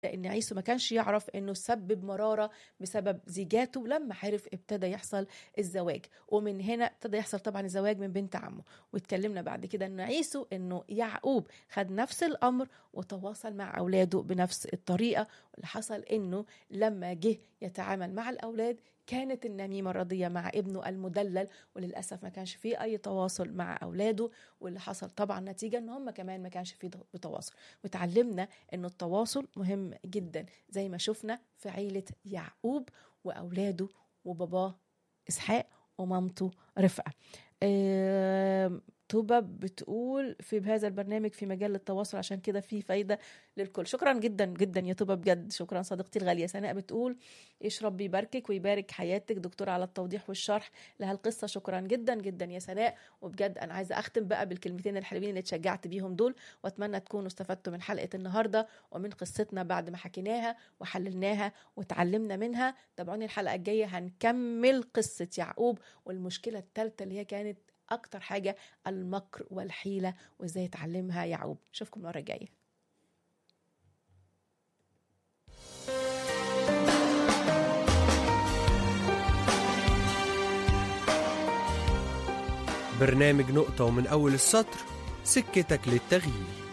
ان عيسو ما كانش يعرف انه سبب مراره بسبب زيجاته لما عرف ابتدى يحصل الزواج ومن هنا ابتدى يحصل طبعا الزواج من بنت عمه واتكلمنا بعد كده ان عيسو انه يعقوب خد نفس الامر وتواصل مع اولاده بنفس الطريقه واللي حصل انه لما جه يتعامل مع الاولاد كانت النميمة الرضية مع ابنه المدلل وللأسف ما كانش فيه أي تواصل مع أولاده واللي حصل طبعا نتيجة إن هم كمان ما كانش فيه تواصل وتعلمنا إنه التواصل مهم جدا زي ما شفنا في عيلة يعقوب وأولاده وباباه إسحاق ومامته رفقة آه توبة بتقول في بهذا البرنامج في مجال التواصل عشان كده في فايدة للكل شكرا جدا جدا يا توبة بجد شكرا صديقتي الغالية سناء بتقول ايش ربي يباركك ويبارك حياتك دكتور على التوضيح والشرح لهالقصة شكرا جدا جدا يا سناء وبجد انا عايزة اختم بقى بالكلمتين الحلوين اللي اتشجعت بيهم دول واتمنى تكونوا استفدتوا من حلقة النهاردة ومن قصتنا بعد ما حكيناها وحللناها وتعلمنا منها تابعوني الحلقة الجاية هنكمل قصة يعقوب والمشكلة الثالثة اللي هي كانت اكتر حاجه المكر والحيله وازاي يتعلمها يعقوب اشوفكم المره الجايه برنامج نقطة ومن أول السطر سكتك للتغيير